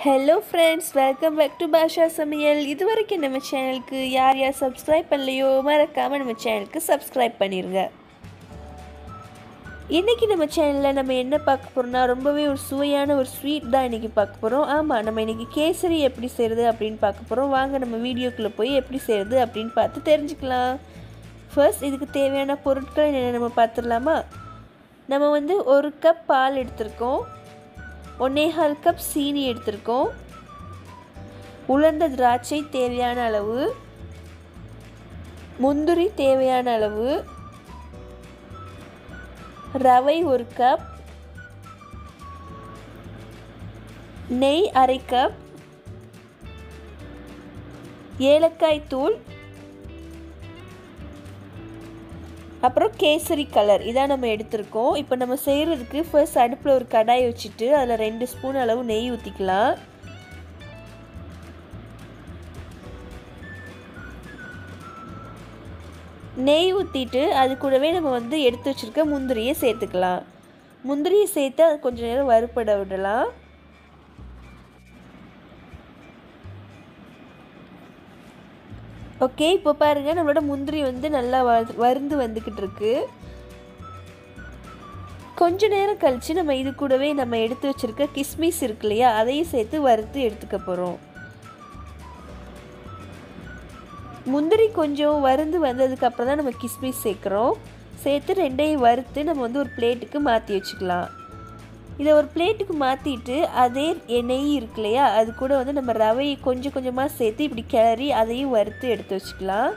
hello friends welcome back to Basha Samayal இது வரைக்கும் நம்ம சேனலுக்கு யார் யார் சப்ஸ்கிரைப் பண்ணலையோ மறக்காமல் நம்ம சேனலுக்கு சப்ஸ்கிரைப் பண்ணிடுங்க இன்றைக்கி நம்ம சேனலில் நம்ம என்ன பார்க்க போகிறோம்னா ரொம்பவே ஒரு சுவையான ஒரு ஸ்வீட் தான் இன்றைக்கி பார்க்க போகிறோம் ஆமாம் நம்ம இன்றைக்கி கேசரி எப்படி செய்கிறது அப்படின்னு பார்க்க போகிறோம் வாங்க நம்ம வீடியோக்குள்ளே போய் எப்படி செய்கிறது அப்படின்னு பார்த்து தெரிஞ்சுக்கலாம் ஃபர்ஸ்ட் இதுக்கு தேவையான பொருட்கள் என்னென்ன நம்ம பார்த்துடலாமா நம்ம வந்து ஒரு கப் பால் எடுத்திருக்கோம் ஒன்னேகால் கப் சீனி எடுத்திருக்கோம் உலர்ந்த திராட்சை தேவையான அளவு முந்திரி தேவையான அளவு ரவை ஒரு கப் நெய் அரை கப் ஏலக்காய் தூள் அப்புறம் கேசரி கலர் இதான் நம்ம எடுத்திருக்கோம் இப்போ நம்ம செய்கிறதுக்கு ஃபர்ஸ்ட் அடுப்பில் ஒரு கடாய் வச்சுட்டு அதில் ரெண்டு ஸ்பூன் அளவு நெய் ஊற்றிக்கலாம் நெய் ஊற்றிட்டு அது கூடவே நம்ம வந்து எடுத்து வச்சுருக்க முந்திரியை சேர்த்துக்கலாம் முந்திரியை சேர்த்து அது கொஞ்சம் நேரம் வறுப்பட விடலாம் ஓகே இப்போ பாருங்கள் நம்மளோட முந்திரி வந்து நல்லா வ வருந்து வந்துக்கிட்டு இருக்கு கொஞ்ச நேரம் கழித்து நம்ம இது கூடவே நம்ம எடுத்து வச்சுருக்க கிஸ்மிஸ் இருக்கு இல்லையா அதையும் சேர்த்து வறுத்து எடுத்துக்க போகிறோம் முந்திரி கொஞ்சம் வருந்து வந்ததுக்கப்புறம் தான் நம்ம கிஸ்மிஸ் சேர்க்குறோம் சேர்த்து ரெண்டையும் வறுத்து நம்ம வந்து ஒரு பிளேட்டுக்கு மாற்றி வச்சுக்கலாம் இதை ஒரு பிளேட்டுக்கு மாற்றிட்டு அதே நெய் இருக்கு இல்லையா அது கூட வந்து நம்ம ரவையை கொஞ்சம் கொஞ்சமாக சேர்த்து இப்படி கிளறி அதையும் வறுத்து எடுத்து வச்சுக்கலாம்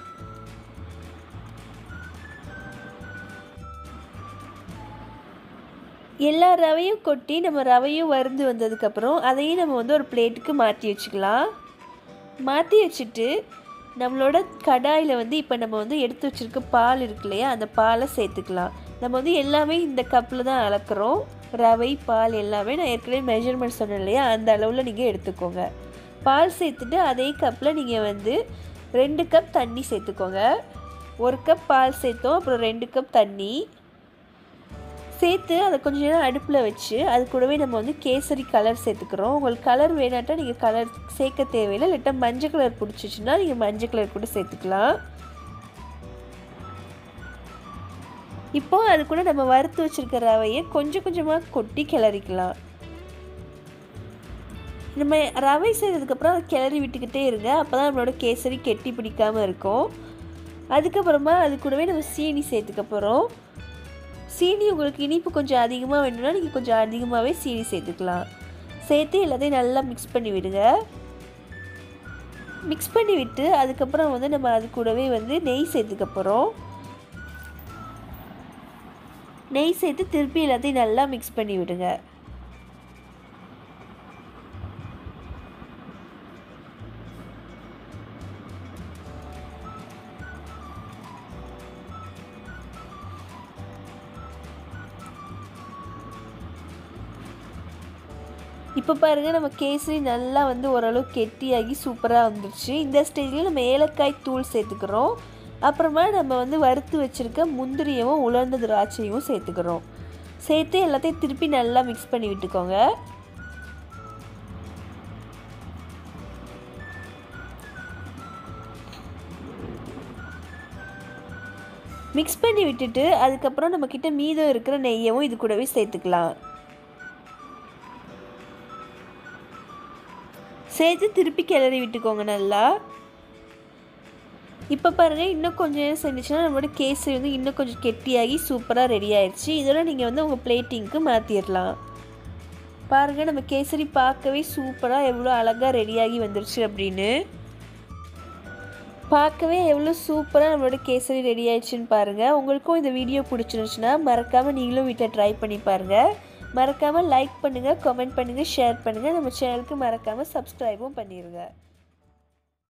எல்லா ரவையும் கொட்டி நம்ம ரவையும் வறுந்து வந்ததுக்கப்புறம் அதையும் நம்ம வந்து ஒரு பிளேட்டுக்கு மாற்றி வச்சுக்கலாம் மாற்றி வச்சுட்டு நம்மளோட கடாயில் வந்து இப்போ நம்ம வந்து எடுத்து வச்சுருக்க பால் இருக்கு இல்லையா அந்த பாலை சேர்த்துக்கலாம் நம்ம வந்து எல்லாமே இந்த கப்பில் தான் அளக்குறோம் ரவை பால் எல்லாமே நான் ஏற்கனவே மெஷர்மெண்ட் சொன்னேன் இல்லையா அந்த அளவில் நீங்கள் எடுத்துக்கோங்க பால் சேர்த்துட்டு அதே கப்பில் நீங்கள் வந்து ரெண்டு கப் தண்ணி சேர்த்துக்கோங்க ஒரு கப் பால் சேர்த்தோம் அப்புறம் ரெண்டு கப் தண்ணி சேர்த்து அதை கொஞ்சம் நேரம் அடுப்பில் வச்சு அது கூடவே நம்ம வந்து கேசரி கலர் சேர்த்துக்கிறோம் உங்களுக்கு கலர் வேணாட்டா நீங்கள் கலர் சேர்க்க தேவையில்லை இல்லாட்டா மஞ்சள் கலர் பிடிச்சிச்சின்னா நீங்கள் மஞ்சள் கலர் கூட சேர்த்துக்கலாம் இப்போ அது கூட நம்ம வறுத்து வச்சுருக்க ரவையை கொஞ்சம் கொஞ்சமாக கொட்டி கிளறிக்கலாம் நம்ம ரவை செய்ததுக்கப்புறம் அதை கிளறி விட்டுக்கிட்டே இருங்க அப்போ தான் நம்மளோட கேசரி கெட்டி பிடிக்காமல் இருக்கும் அதுக்கப்புறமா அது கூடவே நம்ம சீனி சேர்த்துக்க போகிறோம் சீனி உங்களுக்கு இனிப்பு கொஞ்சம் அதிகமாக வேணும்னா நீங்கள் கொஞ்சம் அதிகமாகவே சீனி சேர்த்துக்கலாம் சேர்த்து எல்லாத்தையும் நல்லா மிக்ஸ் பண்ணி விடுங்க மிக்ஸ் பண்ணி விட்டு அதுக்கப்புறம் வந்து நம்ம அது கூடவே வந்து நெய் சேர்த்துக்க போகிறோம் நெய் சேர்த்து திருப்பி எல்லாத்தையும் நல்லா மிக்ஸ் பண்ணி விடுங்க இப்போ பாருங்கள் நம்ம கேசரி நல்லா வந்து ஓரளவு கெட்டியாகி சூப்பராக வந்துருச்சு இந்த ஸ்டேஜில் நம்ம ஏலக்காய் தூள் சேர்த்துக்கிறோம் அப்புறமா நம்ம வந்து வறுத்து வச்சுருக்க முந்திரியவும் உலர்ந்த திராட்சையும் சேர்த்துக்கிறோம் சேர்த்து எல்லாத்தையும் திருப்பி நல்லா மிக்ஸ் பண்ணி விட்டுக்கோங்க மிக்ஸ் பண்ணி விட்டுட்டு அதுக்கப்புறம் நம்மக்கிட்ட மீதம் இருக்கிற நெய்யவும் இது கூடவே சேர்த்துக்கலாம் சேர்த்து திருப்பி கிளறி விட்டுக்கோங்க நல்லா இப்போ பாருங்கள் இன்னும் கொஞ்சம் நேரம் செஞ்சிச்சுன்னா நம்மளோட கேசரி வந்து இன்னும் கொஞ்சம் கெட்டியாகி சூப்பராக ரெடி ஆயிடுச்சு இதோட நீங்கள் வந்து உங்கள் பிளேட்டிங்க்கு மாற்றிடலாம் பாருங்கள் நம்ம கேசரி பார்க்கவே சூப்பராக எவ்வளோ அழகாக ரெடியாகி வந்துருச்சு அப்படின்னு பார்க்கவே எவ்வளோ சூப்பராக நம்மளோட கேசரி ரெடி ஆயிடுச்சுன்னு பாருங்கள் உங்களுக்கும் இந்த வீடியோ பிடிச்சிருந்துச்சுன்னா மறக்காமல் நீங்களும் வீட்டில் ட்ரை பண்ணி பாருங்கள் மறக்காமல் லைக் பண்ணுங்கள் கமெண்ட் பண்ணுங்கள் ஷேர் பண்ணுங்கள் நம்ம சேனலுக்கு மறக்காமல் சப்ஸ்கிரைபும் பண்ணிடுங்க